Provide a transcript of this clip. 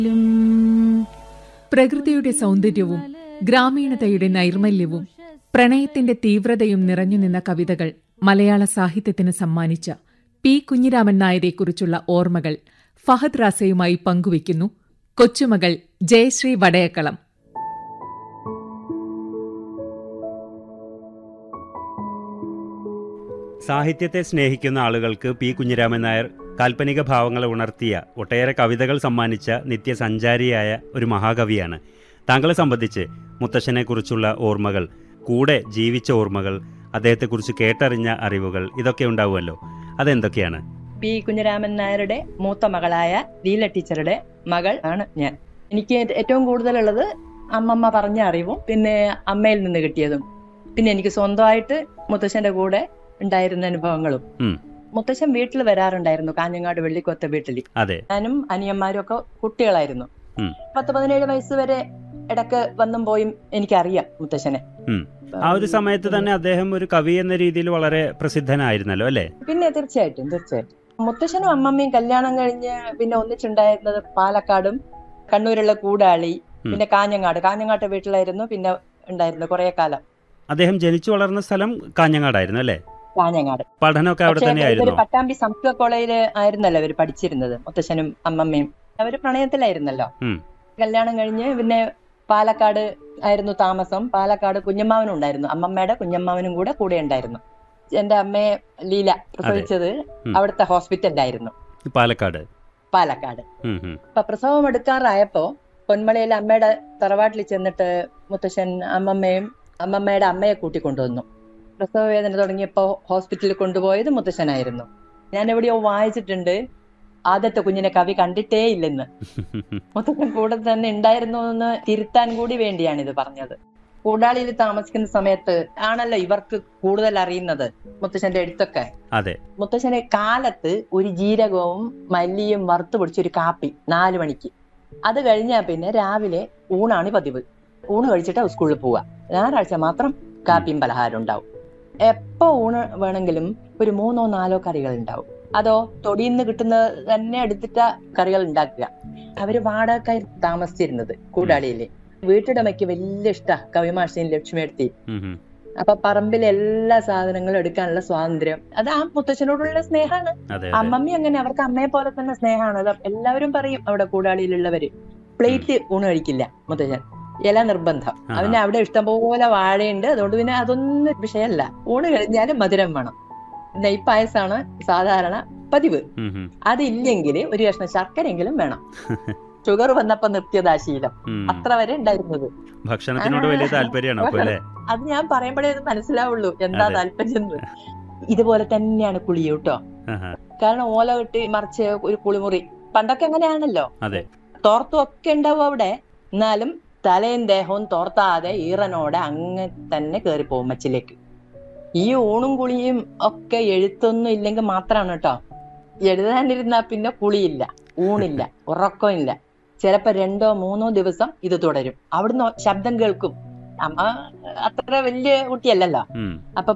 പ്രകൃതിയുടെ സൗന്ദര്യവും ഗ്രാമീണതയുടെ നൈർമല്യവും പ്രണയത്തിന്റെ തീവ്രതയും നിറഞ്ഞുനിന്ന കവിതകൾ മലയാള സാഹിത്യത്തിന് സമ്മാനിച്ച പി കുഞ്ഞിരാമൻ നായരെക്കുറിച്ചുള്ള ഓർമ്മകൾ ഫഹദ് റാസയുമായി പങ്കുവയ്ക്കുന്നു കൊച്ചുമകൾ ജയശ്രീ വടയക്കളം സാഹിത്യത്തെ സ്നേഹിക്കുന്ന ആളുകൾക്ക് പി കുഞ്ഞിരാമൻ നായർ കാൽപ്പനിക ഭാവങ്ങളെ ഉണർത്തിയ ഒട്ടേറെ കവിതകൾ സമ്മാനിച്ച നിത്യസഞ്ചാരിയായ ഒരു മഹാകവിയാണ് താങ്കളെ സംബന്ധിച്ച് മുത്തശ്ശനെക്കുറിച്ചുള്ള ഓർമ്മകൾ കൂടെ ജീവിച്ച ഓർമ്മകൾ അദ്ദേഹത്തെക്കുറിച്ച് കേട്ടറിഞ്ഞ അറിവുകൾ ഇതൊക്കെ ഉണ്ടാവുമല്ലോ അതെന്തൊക്കെയാണ് പി കുഞ്ഞിരാമൻ നായരുടെ മൂത്ത മകളായ ലീല ടീച്ചറുടെ മകൾ ആണ് ഞാൻ എനിക്ക് ഏറ്റവും കൂടുതലുള്ളത് അമ്മമ്മ പറഞ്ഞ അറിവും പിന്നെ അമ്മയിൽ നിന്ന് കിട്ടിയതും പിന്നെ എനിക്ക് സ്വന്തമായിട്ട് മുത്തശ്ശന്റെ കൂടെ ഉണ്ടായിരുന്ന അനുഭവങ്ങളും ഉം. മുത്തശ്ശൻ വീട്ടിൽ വരാറുണ്ടായിരുന്നു കാഞ്ഞങ്ങാട് വെള്ളിക്കൊത്ത വീട്ടിൽ അതെ ഞാനും അനിയന്മാരും ഒക്കെ കുട്ടികളായിരുന്നു ഉം. പത്ത് പതിനേഴ് വയസ്സ് വരെ ഇടക്ക് വന്നും പോയും എനിക്കറിയാം മുത്തശ്ശനെ ഉം. ആ ഒരു സമയത്ത് തന്നെ അദ്ദേഹം ഒരു കവി എന്ന രീതിയിൽ വളരെ പ്രസിദ്ധനായിരുന്നല്ലോ അല്ലേ പിന്നെ തീർച്ചയായിട്ടും തീർച്ചയായിട്ടും മുത്തശ്ശനും അമ്മമ്മയും കല്യാണം കഴിഞ്ഞ് പിന്നെ ഒന്നിച്ചുണ്ടായിരുന്നത് പാലക്കാടും കണ്ണൂരുള്ള കൂടാളി ഉം. പിന്നെ കാഞ്ഞങ്ങാട് കാഞ്ഞങ്ങാട്ട് വീട്ടിലായിരുന്നു പിന്നെ ഉണ്ടായിരുന്നു കുറെ കാലം അദ്ദേഹം ജനിച്ചു വളർന്ന സ്ഥലം കാഞ്ഞങ്ങാടായിരുന്നു അല്ലേ കാഞ്ഞങ്ങാട് പഠനമൊക്കെ അവിടെ പക്ഷേ ഇവര് തന്നെയായിരുന്നു പട്ടാമ്പി സംസ്കൃത കോളേജില് ആയിരുന്നല്ലോ അവര് പഠിച്ചിരുന്നത് മുത്തശ്ശനും അമ്മമ്മയും അവര് പ്രണയത്തിലായിരുന്നല്ലോ ഉം. കല്യാണം കഴിഞ്ഞ് പിന്നെ പാലക്കാട് ആയിരുന്നു താമസം പാലക്കാട് കുഞ്ഞമ്മാവനും ഉണ്ടായിരുന്നു അമ്മമ്മയുടെ കുഞ്ഞമ്മാവനും കൂടെ കൂടെ ഉണ്ടായിരുന്നു എന്റെ അമ്മയെ ലീല പ്രസവിച്ചത് ഉം. അവിടുത്തെ ഹോസ്പിറ്റലിലായിരുന്നു പാലക്കാട് പാലക്കാട് ഉം, ഉം. അപ്പൊ പ്രസവം എടുക്കാറായപ്പോ പൊന്മളയിൽ അമ്മയുടെ തറവാട്ടിൽ ചെന്നിട്ട് മുത്തശ്ശൻ അമ്മമ്മയും അമ്മമ്മയുടെ അമ്മയെ കൂട്ടിക്കൊണ്ടുവന്നു പ്രസവ വേദന തുടങ്ങിയപ്പോ ഹോസ്പിറ്റലിൽ കൊണ്ടുപോയത് മുത്തശ്ശനായിരുന്നു ഞാൻ എവിടെയോ വായിച്ചിട്ടുണ്ട് ആദ്യത്തെ കുഞ്ഞിനെ കവി കണ്ടിട്ടേ ഇല്ലെന്ന് മുത്തച്ഛൻ കൂടെ തന്നെ ഉണ്ടായിരുന്നു എന്ന് തിരുത്താൻ കൂടി വേണ്ടിയാണ് ഇത് പറഞ്ഞത് കൂടാളിയിൽ താമസിക്കുന്ന സമയത്ത് ആണല്ലോ ഇവർക്ക് കൂടുതൽ അറിയുന്നത് മുത്തച്ഛന്റെ എഴുത്തൊക്കെ അതെ മുത്തശ്ശനെ കാലത്ത് ഒരു ജീരകവും മല്ലിയും വറുത്ത് പൊടിച്ചൊരു കാപ്പി നാലു മണിക്ക് അത് കഴിഞ്ഞാൽ പിന്നെ രാവിലെ ഊണാണ് പതിവ് ഊണ് കഴിച്ചിട്ട് സ്കൂളിൽ പോവുക ഞായറാഴ്ച മാത്രം കാപ്പിയും പലഹാരം ഉണ്ടാവും എപ്പോ ഊണ് വേണമെങ്കിലും ഒരു മൂന്നോ നാലോ കറികൾ ഉണ്ടാവും അതോ തൊടിയിൽ നിന്ന് കിട്ടുന്ന തന്നെ എടുത്തിട്ട കറികൾ ഉണ്ടാക്കുക അവര് വാടകക്കായി താമസിച്ചിരുന്നത് കൂടാളിയില് വീട്ടുടമയ്ക്ക് വലിയ ഇഷ്ട കവിമാഷിയും ലക്ഷ്മിയെടുത്തി ഉം, ഉം. അപ്പൊ പറമ്പിലെ എല്ലാ സാധനങ്ങളും എടുക്കാനുള്ള സ്വാതന്ത്ര്യം അത് ആ മുത്തച്ഛനോടുള്ള സ്നേഹമാണ് അതെ അതെ അമ്മമ്മി അങ്ങനെ അവർക്ക് അമ്മയെ പോലെ തന്നെ സ്നേഹമാണ് അത് എല്ലാവരും പറയും അവിടെ കൂടാളിയിലുള്ളവര് പ്ലേറ്റ് ഊണ് കഴിക്കില്ല മുത്തച്ഛൻ ഇല നിർബന്ധം ആ. അവന് അവിടെ ഇഷ്ടംപോലെ വാഴയുണ്ട് അതുകൊണ്ട് പിന്നെ അതൊന്നും വിഷയമല്ല ഊണ് കഴിഞ്ഞാലും മധുരം വേണം നെയ്പായസാണ് സാധാരണ പതിവ് ഉം, ഉം. അതില്ലെങ്കിൽ ഒരു കഷ്ണം ശർക്കരെങ്കിലും വേണം ഷുഗർ വന്നപ്പോ നിർത്തിയതാ ശീലം ഉം. അത്ര വരെ ഉണ്ടായിരുന്നത് ഭക്ഷണത്തിനോട് വലിയ താല്പര്യമാണ് അപ്പൊ അല്ലേ അത് ഞാൻ പറയുമ്പോഴേ അത് മനസ്സിലാവുള്ളൂ എന്താ അതെ. താല്പര്യം എന്ന്. ഇതുപോലെ തന്നെയാണ് കുളി കേട്ടോ ആഹാ. കാരണം ഓല കെട്ടി മറിച്ച് ഒരു കുളിമുറി പണ്ടൊക്കെ അങ്ങനെയാണല്ലോ അതെ തോർത്തും ഒക്കെ ഉണ്ടാവും അവിടെ എന്നാലും തലയും ദേഹവും തോർത്താതെ ഈറനോടെ അങ്ങ് തന്നെ കയറി പോകും മച്ചിലേക്ക് ഈ ഊണും കുളിയും ഒക്കെ എഴുത്തൊന്നും ഇല്ലെങ്കിൽ മാത്രമാണ് കേട്ടോ എഴുതാനിരുന്നാ പിന്നെ കുളിയില്ല ഊണില്ല ഉറക്കമില്ല ചിലപ്പോ രണ്ടോ മൂന്നോ ദിവസം ഇത് തുടരും അവിടുന്ന് ശബ്ദം കേൾക്കും അമ്മ അത്ര വലിയ കുട്ടിയല്ലല്ലോ ഉം. അപ്പൊ